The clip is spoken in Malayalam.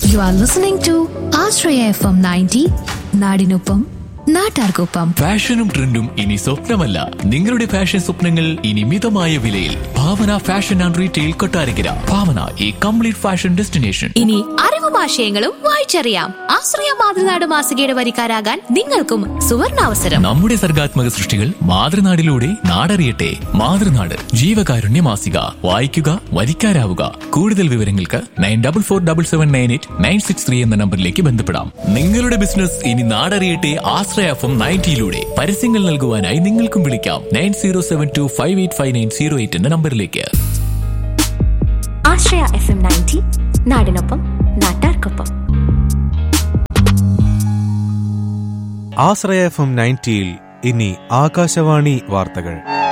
You are listening to Ashraya FM 90, നാടിനൊപ്പം നാട്ടാർക്കൊപ്പം ഫാഷനും ട്രെൻഡും ഇനി സ്വപ്നമല്ല നിങ്ങളുടെ ഫാഷൻ സ്വപ്നങ്ങൾ ഇനി മിതമായ വിലയിൽ Bhavana fashion and retail Kottarakkara Bhavana ഈ കംപ്ലീറ്റ് ഫാഷൻ ഡെസ്റ്റിനേഷൻ ഇനി അറിവും ആശയങ്ങളും വായിച്ചറിയാം ആശ്രയ മാതൃനാട് മാസികയുടെ വരിക്കാരാകാൻ നിങ്ങൾക്കും സുവർണാവസരം നമ്മുടെ സർഗാത്മക സൃഷ്ടികൾ മാതൃനാടിലൂടെ നാടറിയട്ടെ മാതൃനാട് ജീവകാരുണ്യ മാസിക വായിക്കുക വരിക്കാരാവുക കൂടുതൽ വിവരങ്ങൾക്ക് nine double four double seven nine eight nine six three എന്ന നമ്പറിലേക്ക് ബന്ധപ്പെടാം നിങ്ങളുടെ ബിസിനസ് ഇനി നാടറിയട്ടെ ആശ്രയ എഫ് എം നയൻറ്റിയിലൂടെ പരസ്യങ്ങൾ നൽകുവാനായി നിങ്ങൾക്കും വിളിക്കാം nine zero seven two five eight five nine zero eight എന്ന നമ്പറിലേക്ക് ആശ്രയ എഫ് എം നയൻറ്റി നാടിനൊപ്പം നാട്ടാർക്കൊപ്പം ആശ്രയ എഫ് എം നയൻറ്റിയിൽ ഇനി ആകാശവാണി വാർത്തകൾ